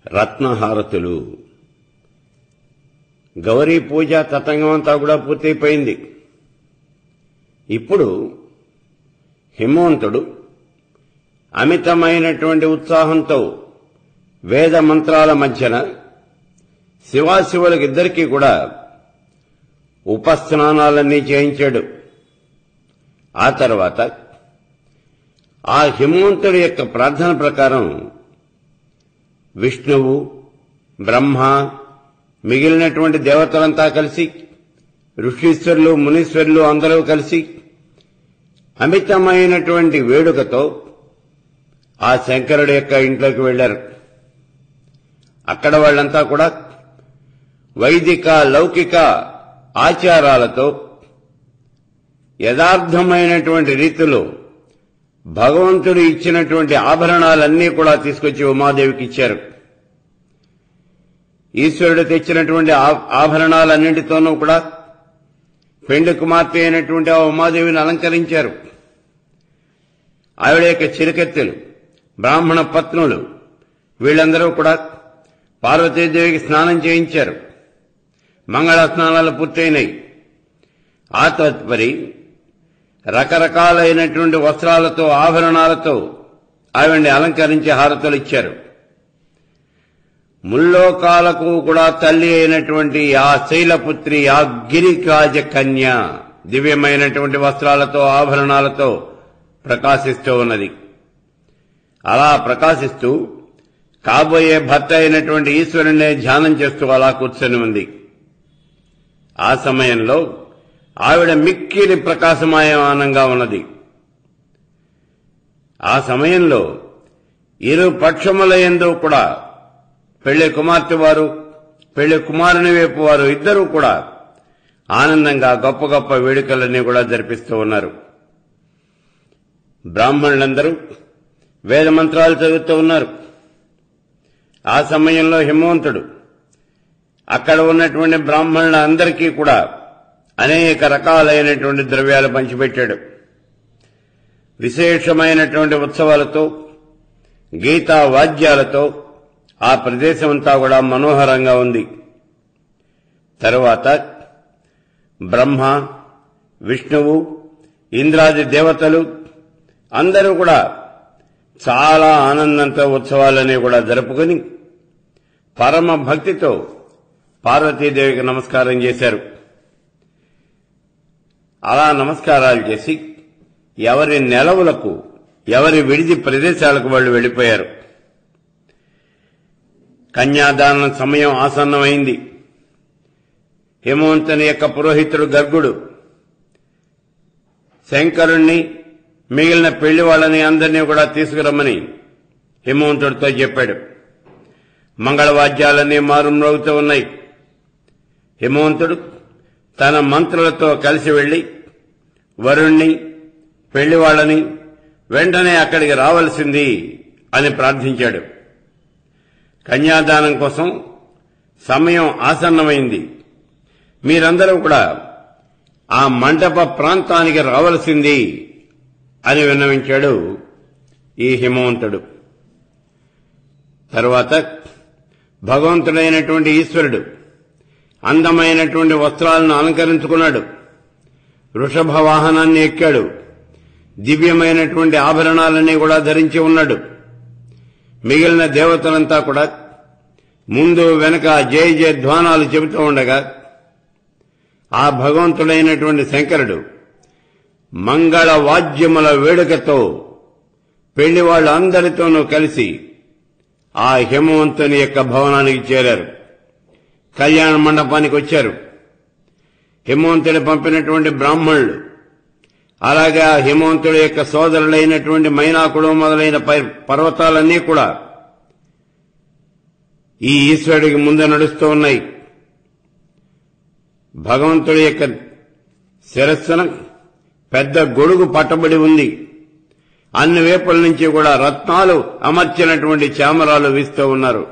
రత్నహారతులు గౌరీ పూజ తతంగం అంతా కూడా పూర్తయిపోయింది ఇప్పుడు హిమవంతుడు అమితమైనటువంటి ఉత్సాహంతో వేద మంత్రాల మధ్యన శివాశివులకిద్దరికీ కూడా ఉపస్నానాలన్నీ చేయించాడు ఆ తర్వాత ఆ హిమవంతుడి యొక్క ప్రార్థన ప్రకారం విష్ణువు బ్రహ్మ మిగిలినటువంటి దేవతలంతా కలిసి ఋషీశ్వరులు మునీశ్వరులు అందరూ కలిసి అమితమైనటువంటి వేడుకతో ఆ శంకరుడి యొక్క ఇంట్లోకి వెళ్లారు అక్కడ వాళ్ళంతా కూడా వైదిక లౌకిక ఆచారాలతో యథార్థమైనటువంటి రీతిలో భగవంతుడు ఇచ్చినటువంటి ఆభరణాలన్నీ కూడా తీసుకొచ్చి ఉమాదేవికి ఇచ్చారు ఈశ్వరుడు తెచ్చినటువంటి ఆభరణాలన్నింటితోనూ కూడా పెండు కుమార్తె అయినటువంటి ఆ ఉమాదేవిని అలంకరించారు ఆవిడ యొక్క చిరుకెత్తెలు బ్రాహ్మణ పత్నులు వీళ్ళందరూ కూడా పార్వతీదేవికి స్నానం చేయించారు మంగళ స్నానాలు పూర్తయినాయి ఆ తదుపరి రకరకాలైనటువంటి వస్త్రాలతో ఆభరణాలతో ఆవిడ్ని అలంకరించి హారతులు ఇచ్చారు ముల్లోకాలకు కూడా తల్లి అయినటువంటి ఆ శైలపుత్రి ఆ గిరికాజ కన్య దివ్యమైనటువంటి వస్త్రాలతో ఆభరణాలతో ప్రకాశిస్తూ ఉన్నది అలా ప్రకాశిస్తూ కాబోయే భర్త అయినటువంటి ఈశ్వరుణ్ణే ధ్యానం చేస్తూ అలా కూర్చొని ఉంది ఆ సమయంలో ఆవిడ మిక్కిలి ప్రకాశమాయమానంగా ఉన్నది ఆ సమయంలో ఇరు పక్షముల ఎందు కూడా పెళ్లి కుమార్తె వారు పెళ్లి కుమారుని వైపు వారు ఇద్దరూ కూడా ఆనందంగా గొప్ప గొప్ప వేడుకలన్నీ కూడా జరిపిస్తూ ఉన్నారు బ్రాహ్మణులందరూ వేద మంత్రాలు చదువుతూ ఉన్నారు ఆ సమయంలో హిమవంతుడు అక్కడ ఉన్నటువంటి బ్రాహ్మణుల అందరికీ కూడా అనేక రకాలైనటువంటి ద్రవ్యాలు పంచిపెట్టాడు విశేషమైనటువంటి ఉత్సవాలతో గీతా వాద్యాలతో ఆ ప్రదేశం అంతా కూడా మనోహరంగా ఉంది తరువాత బ్రహ్మ విష్ణువు ఇంద్రాది దేవతలు అందరూ కూడా చాలా ఆనందంతో ఉత్సవాలని కూడా జరుపుకుని పరమ భక్తితో పార్వతీదేవికి నమస్కారం చేశారు అలా నమస్కారాలు చేసి ఎవరి నెలవులకు ఎవరి విడిది ప్రదేశాలకు వాళ్ళు వెళ్లిపోయారు కన్యాదాన సమయం ఆసన్నమైంది హిమవంతుని యొక్క పురోహితుడు గర్గుడు శంకరుణ్ణి మిగిలిన పెళ్లి వాళ్ళని అందరినీ కూడా తీసుకురమ్మని హిమవంతుడితో చెప్పాడు మంగళవాద్యాలన్నీ మారుమ్రోగుతూ ఉన్నాయి హిమవంతుడు తన మంత్రులతో కలిసి వెళ్లి వరుణ్ణి పెళ్లి వాళ్ళని వెంటనే అక్కడికి రావలసింది అని ప్రార్థించాడు కన్యాదానం కోసం సమయం ఆసన్నమైంది మీరందరూ కూడా ఆ మండప ప్రాంతానికి రావలసింది అని విన్నవించాడు ఈ హిమవంతుడు తరువాత భగవంతుడైనటువంటి ఈశ్వరుడు అందమైనటువంటి వస్త్రాలను అలంకరించుకున్నాడు వృషభ వాహనాన్ని ఎక్కాడు దివ్యమైనటువంటి ఆభరణాలన్నీ కూడా ధరించి ఉన్నాడు మిగిలిన దేవతలంతా కూడా ముందు వెనక జయ జయ ధ్వానాలు చెబుతూ ఉండగా ఆ భగవంతుడైనటువంటి శంకరుడు మంగళ వాద్యముల వేడుకతో పెళ్లి వాళ్ళందరితోనూ కలిసి ఆ హిమవంతుని యొక్క భవనానికి చేరారు కళ్యాణ మండపానికి వచ్చారు హిమవంతుడు పంపినటువంటి బ్రాహ్మణులు అలాగే ఆ హిమవంతుడి యొక్క సోదరులైనటువంటి మైనాకుడు మొదలైన పర్వతాలన్నీ కూడా ఈ ఈశ్వరుడికి ముందు నడుస్తూ ఉన్నాయి భగవంతుడి యొక్క శిరస్సున పెద్ద గొడుగు పట్టబడి ఉంది అన్ని వేపుల నుంచి కూడా రత్నాలు అమర్చినటువంటి చామరాలు వీస్తూ ఉన్నారు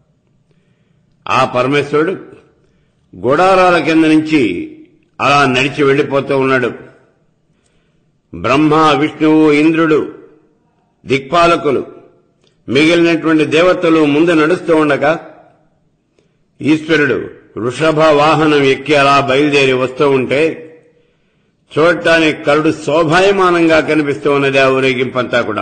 ఆ పరమేశ్వరుడు గుడారాల కింద నుంచి అలా నడిచి వెళ్లిపోతూ ఉన్నాడు బ్రహ్మ విష్ణువు ఇంద్రుడు దిక్పాలకులు మిగిలినటువంటి దేవతలు ముందు నడుస్తూ ఉండగా ఈశ్వరుడు వృషభ వాహనం ఎక్కి అలా బయలుదేరి వస్తూ ఉంటే చూడటానికి కరుడు శోభాయమానంగా కనిపిస్తూ ఉన్నది ఆ ఊరేగింపంతా కూడా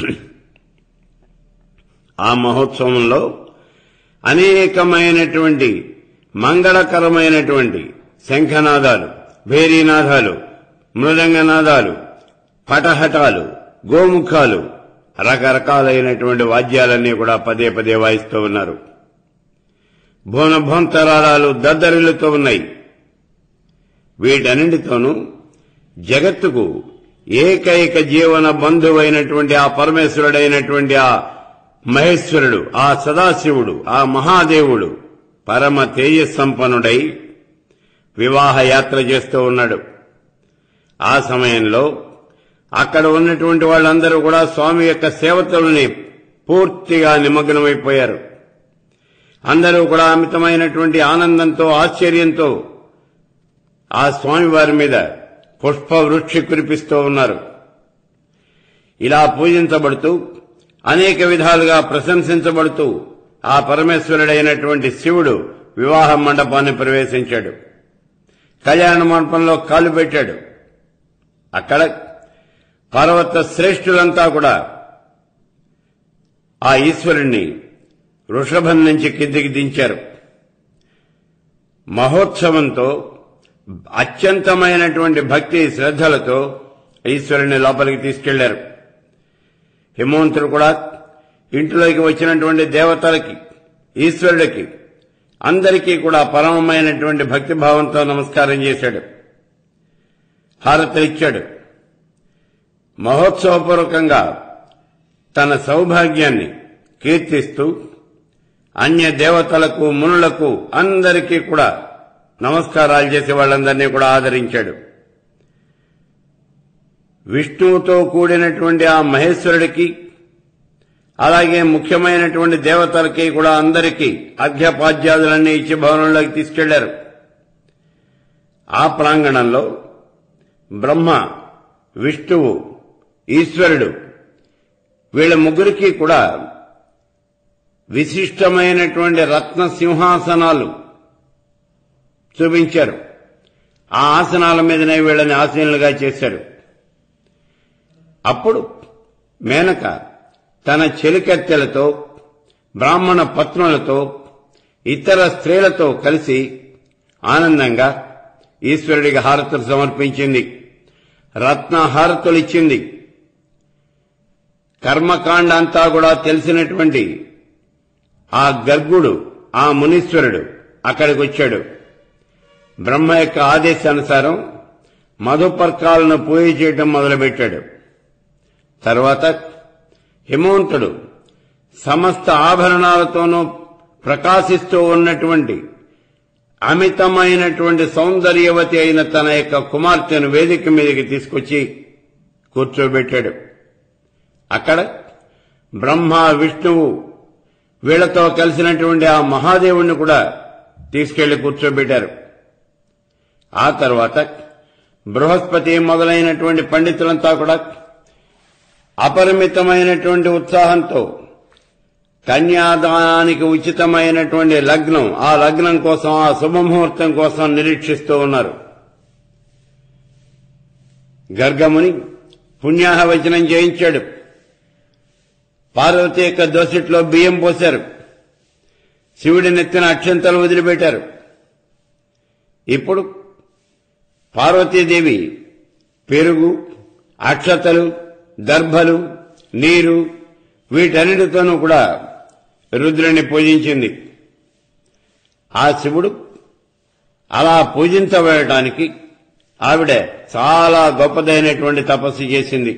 ఆ మహోత్సవంలో అనేకమైనటువంటి మంగళకరమైనటువంటి శంఖనాదాలు భేరీనాదాలు మృదంగనాదాలు పటహటాలు గోముఖాలు రకరకాలైనటువంటి వాద్యాలన్నీ కూడా పదే పదే వాయిస్తూ ఉన్నారు భువనభోంతరాళాలు దద్దరిల్లుతూ ఉన్నాయి వీటన్నింటితోనూ జగత్తుకు ఏకైక జీవన బంధువైనటువంటి ఆ పరమేశ్వరుడైనటువంటి ఆ మహేశ్వరుడు ఆ సదాశివుడు ఆ మహాదేవుడు పరమ తేజస్సంపన్నుడై వివాహ యాత్ర చేస్తూ ఉన్నాడు ఆ సమయంలో అక్కడ ఉన్నటువంటి వాళ్ళందరూ కూడా స్వామి యొక్క సేవతుల్ని పూర్తిగా నిమగ్నమైపోయారు అందరూ కూడా అమితమైనటువంటి ఆనందంతో ఆశ్చర్యంతో ఆ స్వామి వారి మీద పుష్ప వృక్షి కురిపిస్తూ ఉన్నారు ఇలా పూజించబడుతూ అనేక విధాలుగా ప్రశంసించబడుతూ ఆ పరమేశ్వరుడైనటువంటి శివుడు వివాహ మండపాన్ని ప్రవేశించాడు కళ్యాణ మండపంలో కాలు పెట్టాడు అక్కడ పర్వత శ్రేష్ఠులంతా కూడా ఆ ఈశ్వరుణ్ణి వృషభం నుంచి కిందికి దించారు మహోత్సవంతో అత్యంతమైనటువంటి భక్తి శ్రద్ధలతో ఈశ్వరుని లోపలికి తీసుకెళ్లారు హిమవంతుడు కూడా ఇంటిలోకి వచ్చినటువంటి దేవతలకి ఈశ్వరుడికి అందరికీ కూడా పరమమైనటువంటి భక్తి భావంతో నమస్కారం చేశాడు హారతలిచ్చాడు మహోత్సవపూర్వకంగా తన సౌభాగ్యాన్ని కీర్తిస్తూ అన్య దేవతలకు మునులకు అందరికీ కూడా నమస్కారాలు చేసే వాళ్ళందరినీ కూడా ఆదరించాడు విష్ణువుతో కూడినటువంటి ఆ మహేశ్వరుడికి అలాగే ముఖ్యమైనటువంటి దేవతలకి కూడా అందరికీ అర్ఘ్యపాద్యాదులన్నీ ఇచ్చి భవనంలోకి తీసుకెళ్లారు ఆ ప్రాంగణంలో బ్రహ్మ విష్ణువు ఈశ్వరుడు వీళ్ళ ముగ్గురికి కూడా విశిష్టమైనటువంటి రత్న సింహాసనాలు చూపించారు ఆ ఆసనాల మీదనే వీళ్ళని ఆసీనులుగా చేశారు అప్పుడు మేనక తన చెలికత్తెలతో బ్రాహ్మణ పత్నులతో ఇతర స్త్రీలతో కలిసి ఆనందంగా ఈశ్వరుడికి హారతులు సమర్పించింది రత్న హారతులు ఇచ్చింది కర్మకాండ అంతా కూడా తెలిసినటువంటి ఆ గర్గుడు ఆ మునీశ్వరుడు అక్కడికి వచ్చాడు బ్రహ్మ యొక్క ఆదేశానుసారం మధుపర్కాలను పూజ చేయడం మొదలుపెట్టాడు తర్వాత హిమవంతుడు సమస్త ఆభరణాలతోనూ ప్రకాశిస్తూ ఉన్నటువంటి అమితమైనటువంటి సౌందర్యవతి అయిన తన యొక్క కుమార్తెను వేదిక మీదకి తీసుకొచ్చి కూర్చోబెట్టాడు అక్కడ బ్రహ్మ విష్ణువు వీళ్లతో కలిసినటువంటి ఆ మహాదేవుణ్ణి కూడా తీసుకెళ్లి కూర్చోబెట్టారు ఆ తర్వాత బృహస్పతి మొదలైనటువంటి పండితులంతా కూడా అపరిమితమైనటువంటి ఉత్సాహంతో కన్యాదానానికి ఉచితమైనటువంటి లగ్నం ఆ లగ్నం కోసం ఆ శుభముహూర్తం కోసం నిరీక్షిస్తూ ఉన్నారు గర్గముని పుణ్యాహవచనం చేయించాడు పార్వతి యొక్క దోసిట్లో బియ్యం పోశారు శివుడి నెత్తిన అక్షంతలు వదిలిపెట్టారు ఇప్పుడు పార్వతీదేవి పెరుగు అక్షతలు దర్భలు నీరు వీటన్నిటితోనూ కూడా రుద్రుని పూజించింది ఆ శివుడు అలా పూజించబడటానికి ఆవిడ చాలా గొప్పదైనటువంటి తపస్సు చేసింది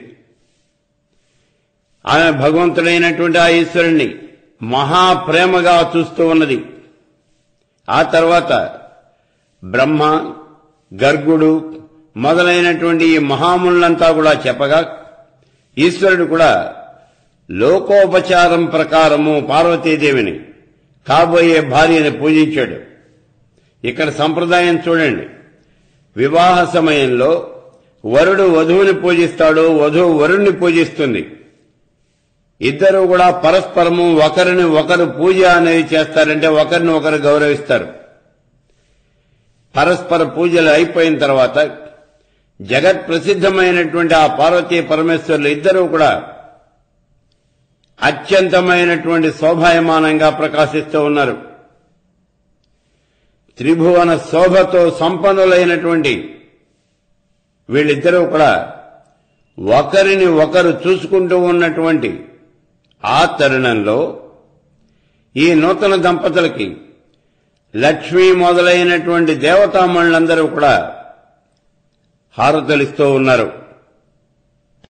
ఆమె భగవంతుడైనటువంటి ఆ ఈశ్వరుణ్ణి మహాప్రేమగా చూస్తూ ఉన్నది ఆ తర్వాత బ్రహ్మ గర్గుడు మొదలైనటువంటి ఈ మహాములంతా కూడా చెప్పగా ఈశ్వరుడు కూడా లోకోపచారం ప్రకారము పార్వతీదేవిని కాబోయే భార్యని పూజించాడు ఇక్కడ సంప్రదాయం చూడండి వివాహ సమయంలో వరుడు వధువుని పూజిస్తాడు వధువు వరుణ్ణి పూజిస్తుంది ఇద్దరు కూడా పరస్పరము ఒకరిని ఒకరు పూజ అనేది చేస్తారంటే ఒకరిని ఒకరు గౌరవిస్తారు పరస్పర పూజలు అయిపోయిన తర్వాత జగత్ ప్రసిద్ధమైనటువంటి ఆ పార్వతీ పరమేశ్వరులు ఇద్దరూ కూడా అత్యంతమైనటువంటి శోభాయమానంగా ప్రకాశిస్తూ ఉన్నారు త్రిభువన శోభతో సంపన్నులైనటువంటి వీళ్ళిద్దరూ కూడా ఒకరిని ఒకరు చూసుకుంటూ ఉన్నటువంటి ఆ తరుణంలో ఈ నూతన దంపతులకి లక్ష్మి మొదలైనటువంటి దేవతామణులందరూ కూడా హారతలిస్తూ ఉన్నారు